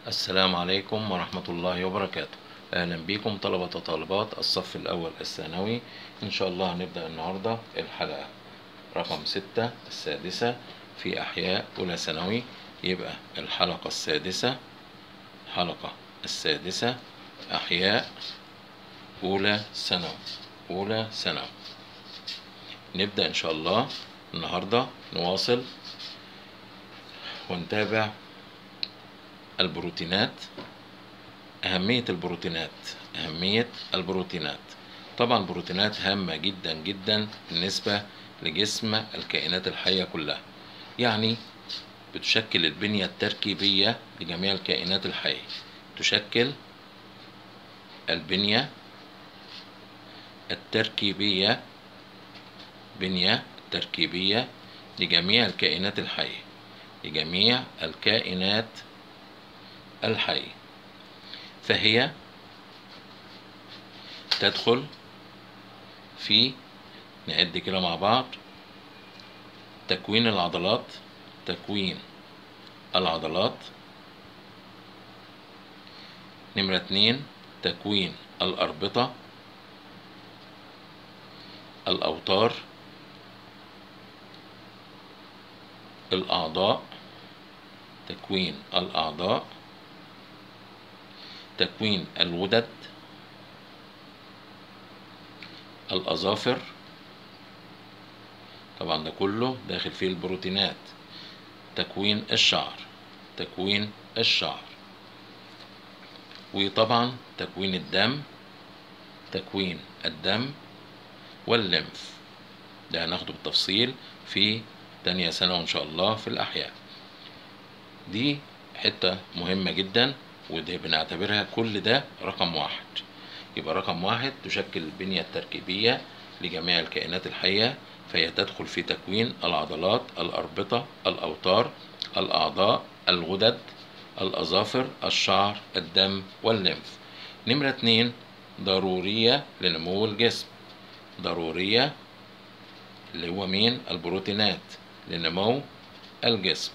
السلام عليكم ورحمة الله وبركاته أهلا بكم طلبة وطالبات الصف الأول الثانوي إن شاء الله هنبدأ النهاردة الحلقة رقم ستة السادسة في أحياء أولى ثانوي يبقى الحلقة السادسة الحلقة السادسة أحياء أولى ثانوي أولى ثانوي نبدأ إن شاء الله النهاردة نواصل ونتابع البروتينات أهمية البروتينات أهمية البروتينات طبعا البروتينات هامة جدا جدا بالنسبة لجسم الكائنات الحية كلها يعني بتشكل البنية التركيبية لجميع الكائنات الحية تشكل البنية التركيبية بنية تركيبية لجميع الكائنات الحية لجميع الكائنات الحية فهي تدخل في نعد كده مع بعض تكوين العضلات تكوين العضلات نمرة اتنين تكوين الأربطة الأوتار الأعضاء تكوين الأعضاء تكوين الغدد الأظافر طبعا ده كله داخل فيه البروتينات تكوين الشعر تكوين الشعر وطبعا تكوين الدم تكوين الدم واللمف ده هناخده بالتفصيل في تانية سنة إن شاء الله في الأحياء دي حتة مهمة جدا وده بنعتبرها كل ده رقم واحد يبقى رقم واحد تشكل البنية التركيبية لجميع الكائنات الحية فهي تدخل في تكوين العضلات الأربطة الأوتار الأعضاء الغدد الأظافر الشعر الدم واللمف نمرة اتنين ضرورية لنمو الجسم ضرورية اللي هو مين البروتينات لنمو الجسم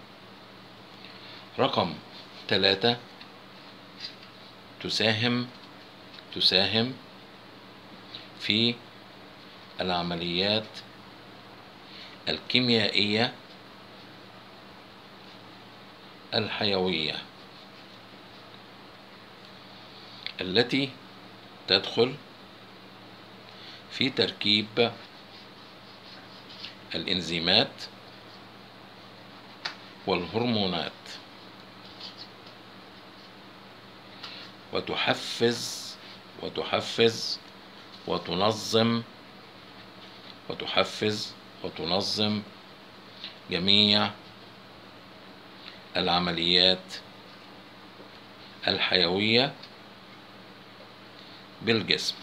رقم ثلاثة تساهم تساهم في العمليات الكيميائية الحيوية التي تدخل في تركيب الإنزيمات والهرمونات وتحفز وتحفز وتنظم وتحفز وتنظم جميع العمليات الحيوية بالجسم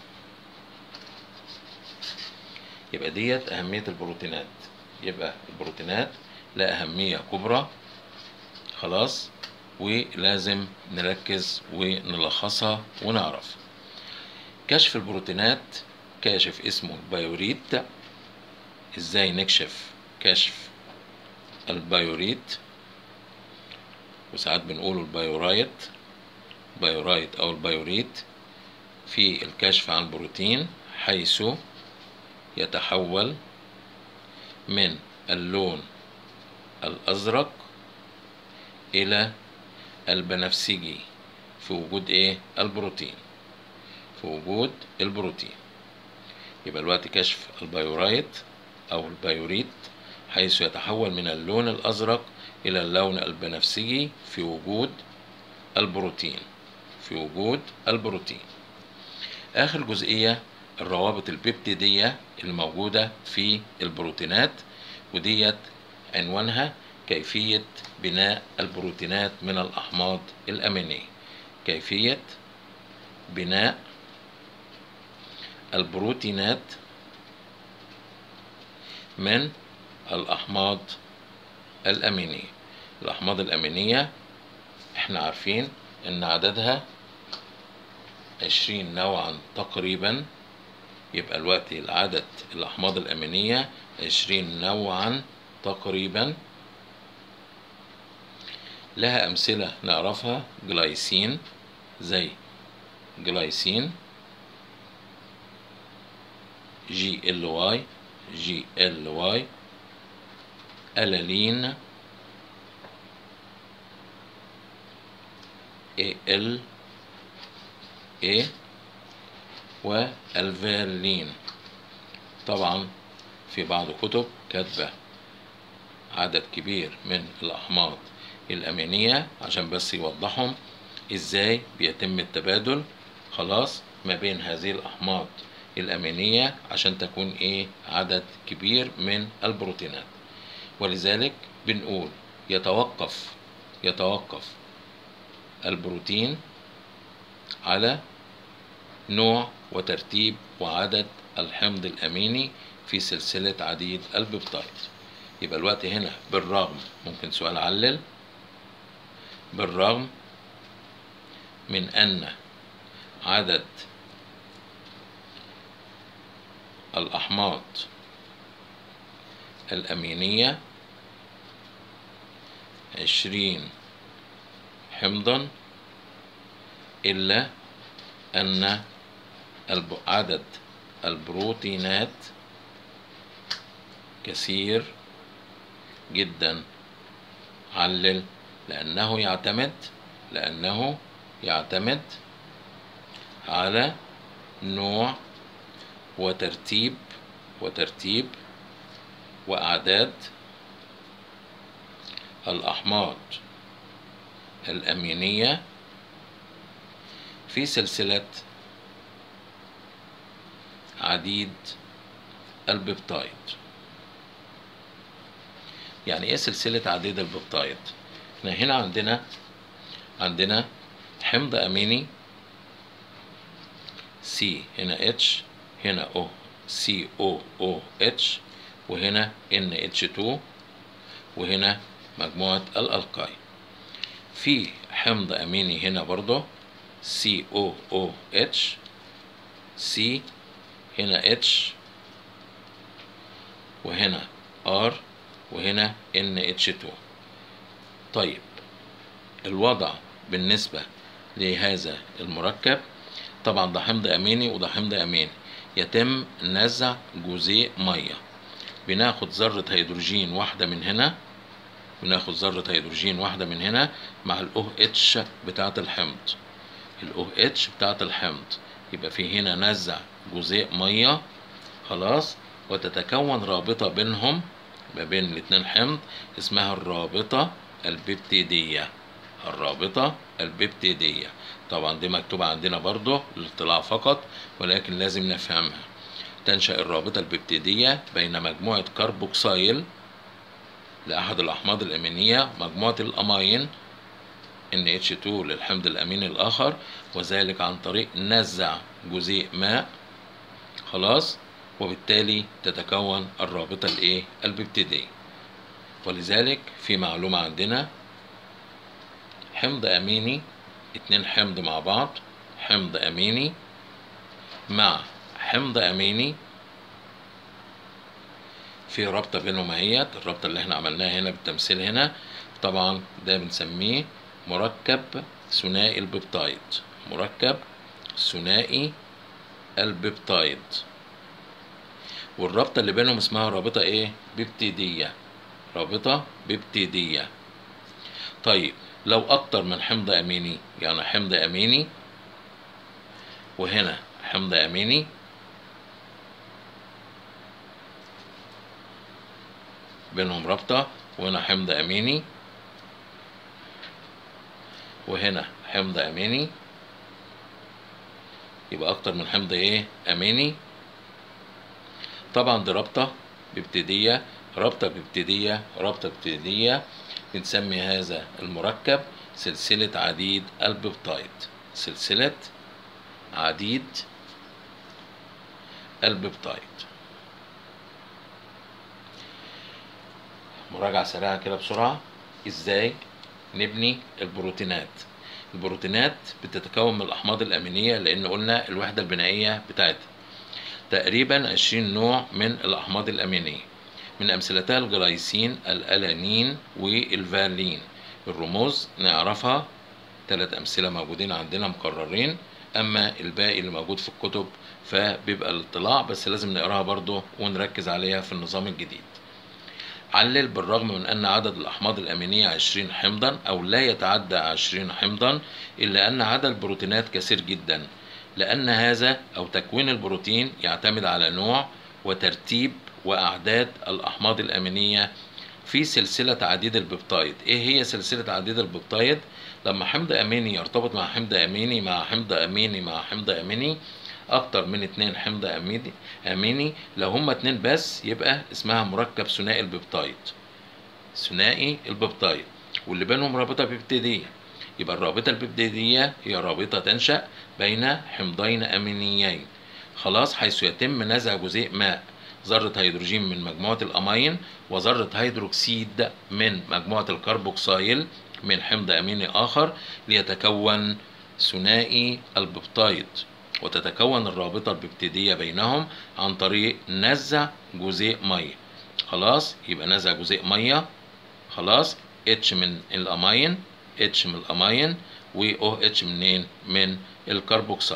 يبقى ديت أهمية البروتينات يبقى البروتينات لها أهمية كبرى خلاص ولازم نركز ونلخصها ونعرف كشف البروتينات كاشف اسمه البيوريت ازاي نكشف كشف البيوريت وساعات بنقوله البيورايت بيورايت او البيوريت في الكشف عن البروتين حيث يتحول من اللون الازرق الى البنفسجي في وجود ايه البروتين في وجود البروتين يبقى الوقت كشف البيورايت او البيوريت حيث يتحول من اللون الازرق الى اللون البنفسجي في وجود البروتين في وجود البروتين اخر جزئية الروابط البيبتيدية الموجودة في البروتينات وديت عنوانها كيفية بناء البروتينات من الأحماض الأمينية كيفية بناء البروتينات من الأحماض الأمينية الأحماض الأمينية احنا عارفين ان عددها عشرين نوعا تقريبا يبقى الوقت العدد الأحماض الأمينية عشرين نوعا تقريبا لها أمثلة نعرفها جلايسين زي جلايسين جي ال واي جي ال واي ألالين اي ال اي والفيرلين طبعا في بعض كتب كاتبة عدد كبير من الأحماض الأمينية عشان بس يوضحهم ازاي بيتم التبادل خلاص ما بين هذه الأحماض الأمينية عشان تكون ايه عدد كبير من البروتينات ولذلك بنقول يتوقف يتوقف البروتين على نوع وترتيب وعدد الحمض الأميني في سلسلة عديد البيبتايد يبقى الوقت هنا بالرغم ممكن سؤال علل بالرغم من أن عدد الأحماض الأمينية عشرين حمضا إلا أن عدد البروتينات كثير جدا علل لأنه يعتمد لأنه يعتمد على نوع وترتيب وترتيب وأعداد الأحماض الأمينية في سلسلة عديد البيبتايد يعني ايه سلسلة عديد البيبتايد احنا هنا عندنا عندنا حمض اميني سي هنا اتش هنا او سي او او اتش وهنا ان اتش 2 وهنا مجموعة الالقاي في حمض اميني هنا برضه سي او او اتش سي هنا اتش وهنا ار وهنا ان اتش 2 طيب الوضع بالنسبة لهذا المركب طبعا ده حمض اميني وده حمض اميني يتم نزع جزيء ميه بناخد ذرة هيدروجين واحدة من هنا بناخد ذرة هيدروجين واحدة من هنا مع الاو اتش بتاعة الحمض الاو اتش بتاعة الحمض يبقى في هنا نزع جزيء ميه خلاص وتتكون رابطة بينهم ما بين الاتنين حمض اسمها الرابطة البيبتيدية الرابطة البيبتيدية طبعا دي مكتوبة عندنا برضو للاطلاع فقط ولكن لازم نفهمها تنشأ الرابطة البيبتيدية بين مجموعة كربوكسيل لأحد الأحماض الأمينية مجموعة الأماين NH2 للحمض الأميني الآخر وذلك عن طريق نزع جزيء ماء خلاص وبالتالي تتكون الرابطة الإيه البيبتيدية ولذلك في معلومة عندنا حمض أميني اتنين حمض مع بعض حمض أميني مع حمض أميني في رابطة بينهم اهيت الرابطة اللي احنا عملناها هنا بالتمثيل هنا طبعا ده بنسميه مركب ثنائي البيبتايد مركب ثنائي البيبتايد والرابطة اللي بينهم اسمها رابطة ايه بيبتيدية رابطة بيبتيدية طيب لو اكتر من حمض اميني يعني حمض اميني وهنا حمض اميني بينهم رابطة وهنا حمض اميني وهنا حمض اميني يبقى اكتر من حمض ايه اميني طبعا دي رابطة بابتدية رابطة بابتدية رابطة بابتدية بنسمي هذا المركب سلسلة عديد البيبتايد سلسلة عديد البيبتايد مراجعة سريعة كده بسرعة ازاي نبني البروتينات البروتينات بتتكون من الأحماض الأمينية لأن قلنا الوحدة البنائية بتاعتها تقريبا 20 نوع من الأحماض الأمينية من أمثلتها الجلايسين الألانين والفالين الرموز نعرفها ثلاث أمثلة موجودين عندنا مكررين أما الباقي اللي موجود في الكتب فبيبقى الاطلاع بس لازم نقراها برضو ونركز عليها في النظام الجديد علل بالرغم من أن عدد الأحماض الأمينية 20 حمضا أو لا يتعدى 20 حمضا إلا أن عدد البروتينات كثير جدا لأن هذا أو تكوين البروتين يعتمد على نوع وترتيب وأعداد الأحماض الأمينية في سلسلة عديد البيبتايد إيه هي سلسلة عديد البيبتايد؟ لما حمض أميني يرتبط مع حمض أميني مع حمض أميني مع حمض أميني أكتر من اتنين حمض أميني أميني لو هما اتنين بس يبقى اسمها مركب ثنائي البيبتايد ثنائي البيبتايد واللي بينهم رابطة بيبتيدية يبقى الرابطة البيبتيدية هي رابطة تنشأ بين حمضين أمينيين خلاص حيث يتم نزع جزيء ماء ذرة هيدروجين من مجموعة الأمين وذرة هيدروكسيد من مجموعة الكربوكسيل من حمض أميني آخر ليتكون ثنائي البيبتايد وتتكون الرابطة البيبتيدية بينهم عن طريق نزع جزيء مية خلاص يبقى نزع جزيء مية خلاص اتش من الأمين اتش من الأمين و او اتش منين من الكربوكسيل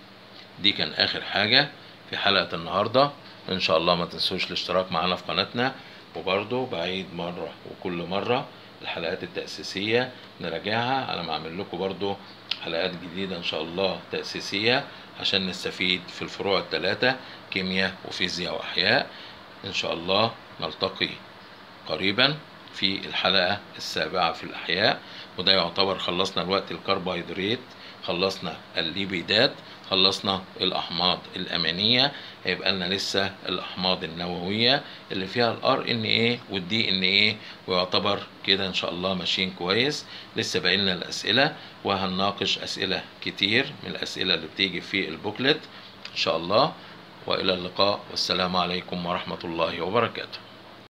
دي كان آخر حاجة في حلقة النهاردة إن شاء الله ما تنسوش الاشتراك معنا في قناتنا وبرضه بعيد مرة وكل مرة الحلقات التأسيسية نراجعها على ما أعمل لكم برضه حلقات جديدة إن شاء الله تأسيسية عشان نستفيد في الفروع الثلاثة كيمياء وفيزياء وأحياء إن شاء الله نلتقي قريبا في الحلقة السابعة في الأحياء وده يعتبر خلصنا الوقت الكربوهيدرات خلصنا الليبيدات خلصنا الأحماض الأمينية هيبقى لنا لسه الأحماض النووية اللي فيها الار ان ايه والدي ان ايه ويعتبر كده ان شاء الله ماشيين كويس لسه باقي لنا الأسئلة وهنناقش أسئلة كتير من الأسئلة اللي بتيجي في البوكلت إن شاء الله وإلى اللقاء والسلام عليكم ورحمة الله وبركاته